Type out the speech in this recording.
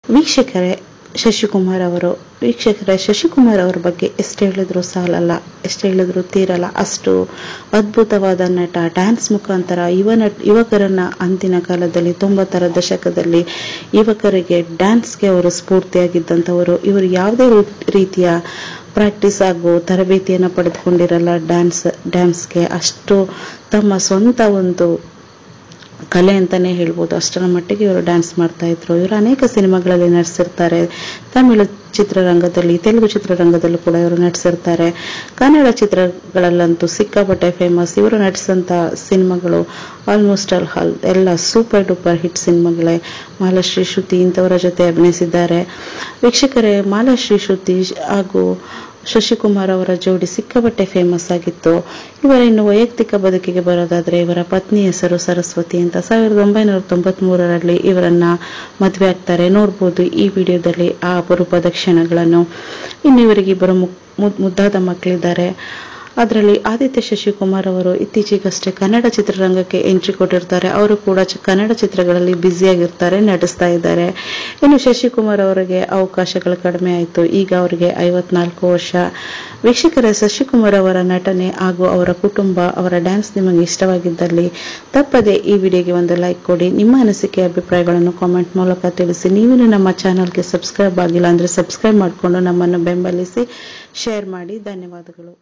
ವೀಕ್ಷಕರೇ ಶಶಿಕುಮಾರ್ ಅವರು ವೀಕ್ಷಕರೇ ಶಶಿಕುಮಾರ್ ಅವರ ಬಗ್ಗೆ ಎಷ್ಟು ಹೇಳಿದ್ರು ಸಾಲಲ್ಲ ಎಷ್ಟು ಹೇಳಿದ್ರು ತೀರಲ್ಲ ಅಷ್ಟು ಅದ್ಭುತವಾದ ನಟ ಡ್ಯಾನ್ಸ್ ಮುಖಾಂತರ ಯುವ ನಟ ಯುವಕರನ್ನ ಅಂದಿನ ಕಾಲದಲ್ಲಿ ತೊಂಬತ್ತರ ದಶಕದಲ್ಲಿ ಯುವಕರಿಗೆ ಡ್ಯಾನ್ಸ್ಗೆ ಅವರು ಸ್ಫೂರ್ತಿಯಾಗಿದ್ದಂಥವರು ಇವರು ಯಾವುದೇ ರೀ- ರೀತಿಯ ಪ್ರಾಕ್ಟೀಸ್ ಹಾಗೂ ತರಬೇತಿಯನ್ನು ಪಡೆದುಕೊಂಡಿರಲ್ಲ ಡ್ಯಾನ್ಸ್ ಡ್ಯಾನ್ಸ್ಗೆ ಅಷ್ಟು ತಮ್ಮ ಸ್ವಂತ ಒಂದು ಕಲೆ ಅಂತಾನೆ ಹೇಳ್ಬೋದು ಅಷ್ಟರ ಮಟ್ಟಿಗೆ ಇವರು ಡ್ಯಾನ್ಸ್ ಮಾಡ್ತಾ ಇದ್ರು ಇವರು ಅನೇಕ ಸಿನಿಮಾಗಳಲ್ಲಿ ನಟಿಸಿರ್ತಾರೆ ತಮಿಳು ಚಿತ್ರರಂಗದಲ್ಲಿ ತೆಲುಗು ಚಿತ್ರರಂಗದಲ್ಲೂ ಕೂಡ ಇವರು ನಟಿಸಿರ್ತಾರೆ ಕನ್ನಡ ಚಿತ್ರಗಳಲ್ಲಂತೂ ಸಿಕ್ಕಾಪಟ್ಟೆ ಫೇಮಸ್ ಇವರು ನಟಿಸಿದಂಥ ಸಿನಿಮಾಗಳು ಆಲ್ಮೋಸ್ಟ್ ಆಲ್ ಹಾಲ್ ಎಲ್ಲ ಸೂಪರ್ ಡೂಪರ್ ಹಿಟ್ ಸಿನಿಮಾಗಳೇ ಮಾಲಾಶ್ರೀ ಶ್ರುತಿ ಇಂಥವರ ಜೊತೆ ಅಭಿನಯಿಸಿದ್ದಾರೆ ವೀಕ್ಷಕರೇ ಮಾಲಾಶ್ರೀ ಶ್ರುತಿ ಹಾಗೂ ಶಶಿಕುಮಾರ್ ಅವರ ಜೋಡಿ ಸಿಕ್ಕಾಪಟ್ಟೆ ಫೇಮಸ್ ಆಗಿತ್ತು ಇವರ ಇನ್ನು ವೈಯಕ್ತಿಕ ಬದುಕಿಗೆ ಬರೋದಾದ್ರೆ ಇವರ ಪತ್ನಿ ಹೆಸರು ಸರಸ್ವತಿ ಅಂತ ಸಾವಿರದ ಒಂಬೈನೂರ ತೊಂಬತ್ ಮೂರರಲ್ಲಿ ಇವರನ್ನ ಮದುವೆ ಆಗ್ತಾರೆ ನೋಡ್ಬೋದು ಈ ವಿಡಿಯೋದಲ್ಲಿ ಆ ಅಪರೂಪದ ಕ್ಷಣಗಳನ್ನು ಇನ್ನು ಇವರಿಗೆ ಇಬ್ಬರು ಮು- ಮುದ್- ಮುದ್ದಾದ ಮಕ್ಕಳಿದ್ದಾರೆ ಅದರಲ್ಲಿ ಆದಿತ್ಯ ಶಶಿಕುಮಾರ್ ಅವರು ಇತ್ತೀಚೆಗಷ್ಟೇ ಕನ್ನಡ ಚಿತ್ರರಂಗಕ್ಕೆ ಎಂಟ್ರಿ ಕೊಟ್ಟಿರ್ತಾರೆ ಅವರು ಕೂಡ ಚ- ಕನ್ನಡ ಚಿತ್ರಗಳಲ್ಲಿ ಬ್ಯುಸಿಯಾಗಿರ್ತಾರೆ ನಟಿಸ್ತಾ ಇದ್ದಾರೆ ಇನ್ನು ಶಶಿಕುಮಾರ್ ಅವರಿಗೆ ಅವಕಾಶಗಳು ಕಡಿಮೆ ಆಯಿತು ಈಗ ಅವರಿಗೆ ಐವತ್ನಾಲ್ಕು ವರ್ಷ ವೀಕ್ಷಕರ ಶಶಿಕುಮಾರ್ ಅವರ ನಟನೆ ಹಾಗೂ ಅವರ ಕುಟುಂಬ ಅವರ ಡ್ಯಾನ್ಸ್ ನಿಮಗೆ ಇಷ್ಟವಾಗಿದ್ದಲ್ಲಿ ತಪ್ಪದೆ ಈ ವಿಡಿಯೋಗೆ ಒಂದು ಲೈಕ್ ಕೊಡಿ ನಿಮ್ಮ ಅನಿಸಿಕೆ ಅಭಿಪ್ರಾಯಗಳನ್ನು ಕಾಮೆಂಟ್ ಮೂಲಕ ತಿಳಿಸಿ ನೀವು ನಮ್ಮ ಚಾನಲ್ಗೆ ಸಬ್ಸ್ಕ್ರೈಬ್ ಆಗಿಲ್ಲ ಅಂದರೆ ಸಬ್ಸ್ಕ್ರೈಬ್ ಮಾಡಿಕೊಂಡು ನಮ್ಮನ್ನು ಬೆಂಬಲಿಸಿ ಶೇರ್ ಮಾಡಿ ಧನ್ಯವಾದಗಳು